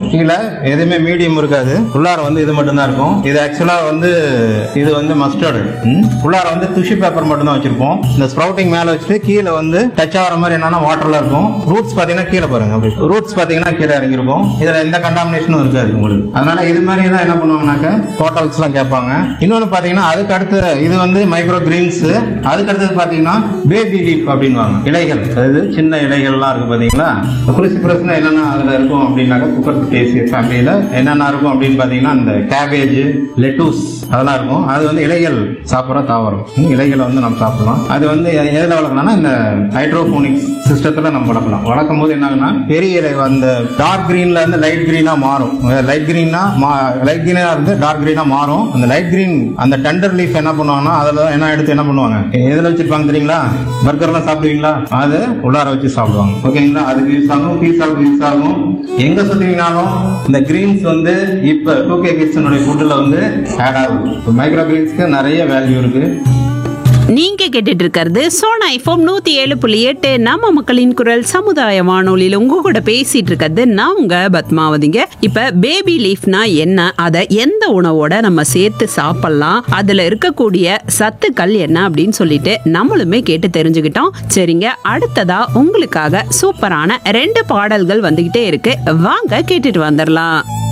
கீழே எதுவுமே மீடியம் இருக்காது உள்ளார வந்து இது மட்டும் தான் இருக்கும் இது ஆக்சுவலா வந்து இது வந்து மஸ்டர்டு உள்ளார வந்து டிஷ்யூ பேப்பர் மட்டும் தான் வச்சிருப்போம் இந்த ஸ்ப்ரவுட்டிங் மேல வச்சுட்டு கீழே வந்து டச் ஆகிற மாதிரி என்னன்னா வாட்டர்ல இருக்கும் ரூட்ஸ் பாத்தீங்கன்னா கீழே பாருங்க அப்படி ரூட்ஸ் பாத்தீங்கன்னா கீழே இறங்கிருக்கும் இதுல எந்த கண்டாமினேஷனும் இருக்காது உங்களுக்கு அதனால இது மாதிரி தான் என்ன பண்ணுவாங்கனாக்க ஹோட்டல்ஸ் எல்லாம் கேட்பாங்க இன்னொன்னு பாத்தீங்கன்னா அதுக்கு அடுத்து இது வந்து மைக்ரோ கிரீன்ஸ் அதுக்கு அடுத்தது பாத்தீங்கன்னா பேபி லீஃப் அப்படின்வாங்க இலைகள் அதாவது சின்ன இலைகள்லாம் இருக்கு பாத்தீங்களா குருசிப்ரஸ்னா என்னென்ன அதுல இருக்கும் அப்படின்னாக்கா குக்கர் டேசி ஃபேமிலியில என்னென்ன இருக்கும் அப்படின்னு பாத்தீங்கன்னா இந்த கேபேஜ் லெட்டூஸ் அதெல்லாம் இருக்கும் அது வந்து இலைகள் சாப்பிட்ற தாவரம் ம், இலைகளை வந்து நம்ம சாப்பிடலாம் அது வந்து எ- எதுல வளர்க்கலாம்னா இந்த ஹைட்ரோபோனிக்ஸ் சிஸ்டத்துல நம்ம வளர்க்கலாம் வளர்க்கும் போது என்ன ஆகுனா பெரிய இலை அந்த டார்க் கிரீன்ல இருந்து லைட் கிரீனா மாறும் லைட் கிரீனா லைட் கிரீனா இருந்து டார்க் கிரீனா மாறும் அந்த லைட் கிரீன் அந்த டெண்டர் லீஃப் என்ன பண்ணுவாங்கன்னா அதுல என்ன எடுத்து என்ன பண்ணுவாங்க எதுல வச்சிருப்பாங்க தெரியுங்களா பர்கர்லாம் சாப்பிடுவீங்களா அது உள்ளார வச்சு சாப்பிடுவாங்க ஓகேங்களா அதுக்கு யூஸ் ஆகும் பீஸாவுக்கு யூஸ் ஆகும் எங்க சுத்தீங்கனாலும் இந்த கிரீன்ஸ் வந்து இப்ப டூ கே கிட்ஸனுடைய ஃபுட்டில் வந்து ஆட் ஆகுது மைக்ரோ கிரீன்ஸ்க்கு நிறைய வேல்யூ இருக்கு நீங்க கேட்டுட்டு இருக்கிறது சோனா ஐஃபோம் நூத்தி ஏழு புள்ளி எட்டு நம்ம மக்களின் குரல் சமுதாய வானொலியில உங்க கூட பேசிட்டு இருக்கிறது நான் உங்க பத்மாவதிங்க இப்ப பேபி லீஃப்னா என்ன அதை எந்த உணவோட நம்ம சேர்த்து சாப்பிடலாம் அதுல இருக்கக்கூடிய சத்துக்கள் என்ன அப்படின்னு சொல்லிட்டு நம்மளுமே கேட்டு தெரிஞ்சுக்கிட்டோம் சரிங்க அடுத்ததா உங்களுக்காக சூப்பரான ரெண்டு பாடல்கள் வந்துகிட்டே இருக்கு வாங்க கேட்டுட்டு வந்துடலாம்